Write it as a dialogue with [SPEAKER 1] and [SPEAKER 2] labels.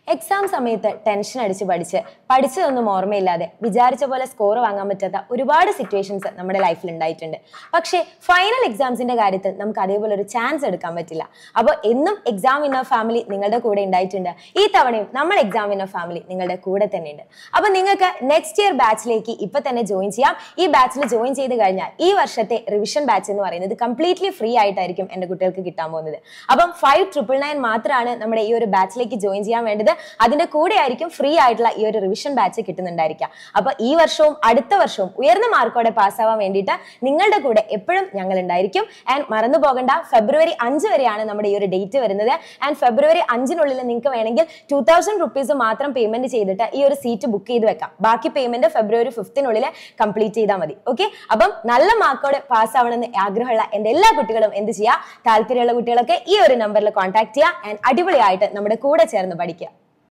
[SPEAKER 1] exam സമയത്ത് tension അടിച്ച് പഠിച്ച് പഠിച്ചതൊന്നും ഓർമ്മയില്ലാതെ വിചാരിച്ച പോലെ സ്കോർ വാങ്ങാൻ പറ്റാത്ത ഒരുപാട് സിറ്റുവേഷൻസ് നമ്മുടെ ലൈഫിൽ ഉണ്ടായിട്ടുണ്ട് പക്ഷേ ഫൈനൽ എക്സാംസിന്റെ കാര്യത്തിൽ നമുക്ക് അതേപോലെ ഒരു ചാൻസ് എടുക്കാൻ പറ്റില്ല അപ്പോൾ എന്നും എക്സാം വിന്നർ ഫാമിലി നിങ്ങളുടെ കൂടെ ഉണ്ടായിട്ടുണ്ട് ഈ തവണയും നമ്മൾ എക്സാം വിന്നർ ഫാമിലി നിങ്ങളുടെ കൂടെ തന്നെയുണ്ട് അപ്പോൾ നിങ്ങൾക്ക് നെക്സ്റ്റ് ഇയർ ബാച്ചിലേക്ക് ഇപ്പൊ തന്നെ ജോയിൻ ചെയ്യാം ഈ ബാച്ചിൽ ജോയിൻ ചെയ്ത് കഴിഞ്ഞാൽ ഈ വർഷത്തെ റിവിഷൻ ബാച്ച് എന്ന് പറയുന്നത് കംപ്ലീറ്റ്ലി ഫ്രീ ആയിട്ടായിരിക്കും എൻ്റെ കുട്ടികൾക്ക് കിട്ടാൻ പോകുന്നത് അപ്പം ഫൈവ് ട്രിപ്പിൾ നയൻ മാത്രമാണ് നമ്മുടെ ഈ ഒരു ബാച്ചിലേക്ക് ജോയിൻ ചെയ്യാൻ വേണ്ടത് അതിന്റെ കൂടെ ആയിരിക്കും ഫ്രീ ആയിട്ടുള്ള ഈ ഒരു റിവിഷൻ ബാച്ച് കിട്ടുന്നുണ്ടായിരിക്കുക അപ്പൊ ഈ വർഷവും അടുത്ത വർഷവും ഉയർന്ന മാർക്കോടെ പാസ്സാവാൻ വേണ്ടിയിട്ട് നിങ്ങളുടെ കൂടെ എപ്പോഴും ഞങ്ങൾ ഉണ്ടായിരിക്കും ആൻഡ് മറന്നു പോകണ്ട ഫെബ്രുവരി അഞ്ച് വരെയാണ് നമ്മുടെ ഈ ഒരു ഡേറ്റ് വരുന്നത് ആൻഡ് ഫെബ്രുവരി അഞ്ചിനുള്ളിൽ നിങ്ങൾക്ക് വേണമെങ്കിൽ ടൂ തൗസൻഡ് റുപ്പീസ് മാത്രം പേയ്മെന്റ് ചെയ്തിട്ട് ഈ ഒരു സീറ്റ് ബുക്ക് ചെയ്ത് വെക്കാം ബാക്കി പേയ്മെന്റ് ഫെബ്രുവരി ഫിഫ്തിനുള്ളിൽ കംപ്ലീറ്റ് ചെയ്താൽ മതി ഓക്കെ അപ്പം നല്ല മാർക്കോടെ പാസ്സാവണമെന്ന് ആഗ്രഹമുള്ള എൻ്റെ എല്ലാ കുട്ടികളും എന്ത് ചെയ്യുക താല്പര്യമുള്ള കുട്ടികളൊക്കെ ഈ ഒരു നമ്പറിൽ കോൺടാക്ട് ചെയ്യുക ആൻഡ് അടിപൊളിയായിട്ട് നമ്മുടെ കൂടെ ചേർന്ന് പഠിക്കുക